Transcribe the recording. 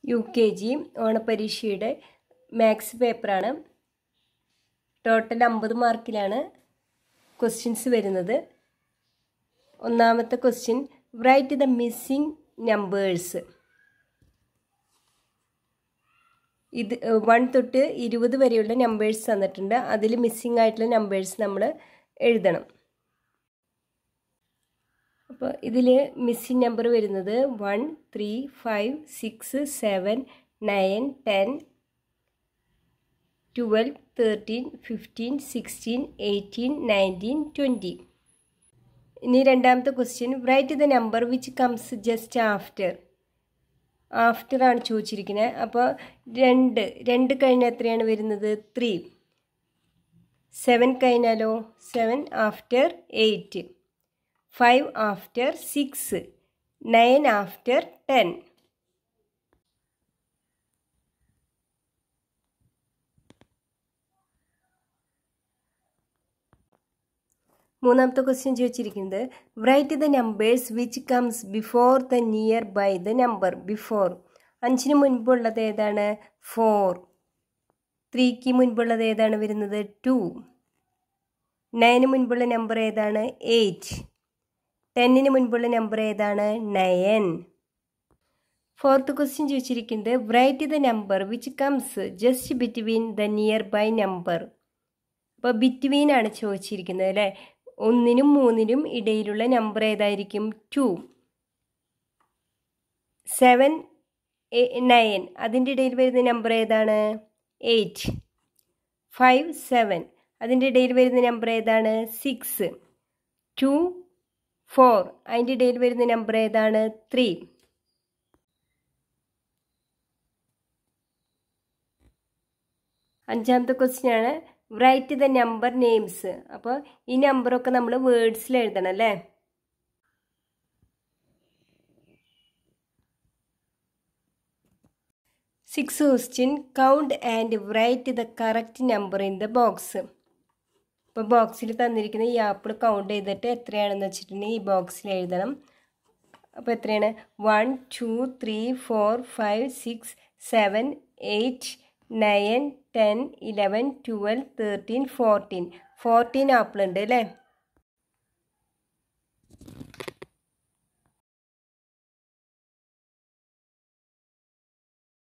U K G ഓണപരീക്ഷയുടെ maths പേപ്പറാണ് total അമ്പത് മാർക്കിലാണ് ക്വസ്റ്റ്യൻസ് വരുന്നത് ഒന്നാമത്തെ question write the missing numbers ഇത് വൺ തൊട്ട് ഇരുപത് വരെയുള്ള നമ്പേഴ്സ് തന്നിട്ടുണ്ട് അതിൽ മിസ്സിംഗ് ആയിട്ടുള്ള നമ്പേഴ്സ് നമ്മൾ എഴുതണം അപ്പോൾ ഇതിൽ മിസ്സിംഗ് നമ്പർ വരുന്നത് one three five six seven nine ten twelve thirteen fifteen sixteen eighteen nineteen twenty ഇനി രണ്ടാമത്തെ question write the number which comes just after after ആണ് ചോദിച്ചിരിക്കുന്നത് അപ്പോൾ രണ്ട് രണ്ട് കഴിഞ്ഞാൽ എത്രയാണ് വരുന്നത് ത്രീ സെവൻ കഴിഞ്ഞാലോ seven after eight five after six nine after ten മൂന്നാമത്തെ ക്വസ്റ്റ്യൻ ചോദിച്ചിരിക്കുന്നത് write the numbers which comes before the near by the number before അഞ്ചിന് മുൻപുള്ളത് ഏതാണ് ഫോർ ത്രീക്ക് മുൻപുള്ളത് ഏതാണ് വരുന്നത് ടു നയന് മുൻപുള്ള നമ്പർ ഏതാണ് എയ്റ്റ് ടെന്നിന് മുൻപുള്ള നമ്പർ ഏതാണ് നയൻ ഫോർത്ത് ക്വസ്റ്റ്യൻ ചോദിച്ചിരിക്കുന്നത് write the number which comes just between the near by number അപ്പോൾ ബിറ്റ്വീൻ ആണ് ചോദിച്ചിരിക്കുന്നത് അല്ലേ ഒന്നിനും മൂന്നിനും ഇടയിലുള്ള നമ്പർ ഏതായിരിക്കും ടു സെവൻ നയൻ അതിൻ്റെ ഇടയിൽ വരുന്ന നമ്പർ ഏതാണ് എയ്റ്റ് ഫൈവ് സെവൻ അതിൻ്റെ ഇടയിൽ വരുന്ന നമ്പർ ഏതാണ് സിക്സ് ടു ഫോർ അതിൻ്റെ ഇടയിൽ വരുന്ന നമ്പർ ഏതാണ് ത്രീ അഞ്ചാമത്തെ ക്വസ്റ്റ്യൻ ആണ് റൈറ്റ് ദ നമ്പർ നെയിംസ് അപ്പോൾ ഈ നമ്പറൊക്കെ നമ്മൾ വേർഡ്സിൽ എഴുതണം അല്ലേ six question count and write the correct number in the box ഇപ്പോൾ ബോക്സിൽ തന്നിരിക്കുന്ന ഈ ആപ്പിൾ കൗണ്ട് ചെയ്തിട്ട് എത്രയാണെന്ന് വെച്ചിട്ടുണ്ടെങ്കിൽ ഈ ബോക്സിൽ എഴുതണം അപ്പോൾ എത്രയാണ് one two three four five six seven eight nine ten eleven twelve thirteen fourteen fourteen apple ഉണ്ട് അല്ലേ